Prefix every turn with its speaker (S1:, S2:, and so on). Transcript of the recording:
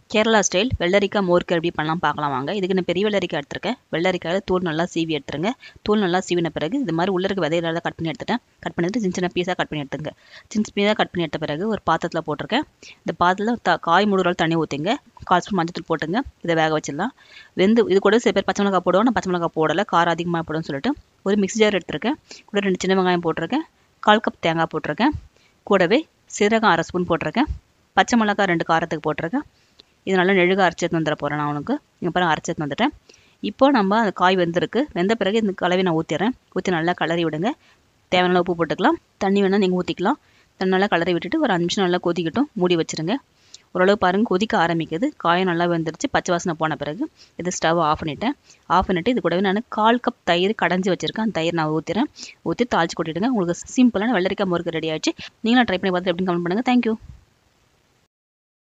S1: Kerala style வெள்ளரிக்காய் மோர்க்கு எப்படி பண்ணலாம் பார்க்கலாம் வாங்க இதுக்கு நான் பெரிய வெள்ளரிக்காய் எடுத்திருக்கேன் வெள்ளரிக்காயில் தூள் நல்லா சீவி எடுத்துருங்க தூள் நல்லா சீவின பிறகு இது மாதிரி உள்ள இருக்க விதையில கட் பண்ணி எடுத்துட்டேன் கட் பண்ணிட்டு சின்ன சின்ன பீஸாக கட் பண்ணி எடுத்துங்க சின்ன பீஸாக கட் பண்ணி எடுத்த பிறகு ஒரு பாத்திரத்தில் போட்டிருக்கேன் இந்த பாத்திரத்தில் த காய் முழுறால் தண்ணி ஊற்றிங்க கால் ஸ்பூன் மஞ்சத்தூள் போட்டுங்க இதை வேக வச்சிடலாம் வெந்து இது கூட சில பேர் பச்சை மிளகாய் போடுவோம் நான் பச்சை மிளகாய் போடலை காரம் அதிகமாக போடும்னு சொல்லிட்டு ஒரு மிக்ஸி ஜார் எடுத்திருக்கேன் கூட ரெண்டு சின்ன வெங்காயம் போட்டிருக்கேன் கால் கப் தேங்காய் போட்டிருக்கேன் கூடவே சீரகம் அரை ஸ்பூன் போட்டிருக்கேன் பச்சை மிளகாய் ரெண்டு காரத்துக்கு போட்டிருக்கேன் இது நல்லா நெழுக அரைச்சி எடுத்து வந்துட போகிறேன் நான் உனக்கு இங்கே பாருங்க அரைச்சி எடுத்து வந்துட்டேன் இப்போ நம்ம அந்த காய் வெந்திருக்கு வெந்த பிறகு இந்த கலவை நான் ஊற்றிடுறேன் ஊற்றி நல்லா கலரி விடுங்க தேவையான உப்பு போட்டுக்கலாம் தண்ணி வேணால் நீங்கள் ஊற்றிக்கலாம் தண்ணி நல்லா கலரி விட்டுட்டு ஒரு அஞ்சு நிமிஷம் நல்லா கொதிக்கட்டும் மூடி வச்சுருங்க ஓரளவு பாருங்கள் கொதிக்க ஆரம்பிக்குது காயம் நல்லா வெந்துருச்சு பச்சை வாசனை போன பிறகு இது ஸ்டவ் ஆஃப் பண்ணிட்டேன் ஆஃப் பண்ணிவிட்டு இது கூடவே நான் கால் கப் தயிர் கடைஞ்சி வச்சுருக்கேன் அந்த தயிர் நான் ஊற்றிறேன் ஊற்றி தாளிச்சு கொட்டிடுங்க உங்களுக்கு சிம்பிளான வெள்ளரிக்காய் முறுக்கு ரெடி ஆயிடுச்சு நீங்களும் ட்ரை பண்ணி பார்த்துட்டு எப்படின்னு கமெண்ட் பண்ணுங்கள் தேங்க்யூ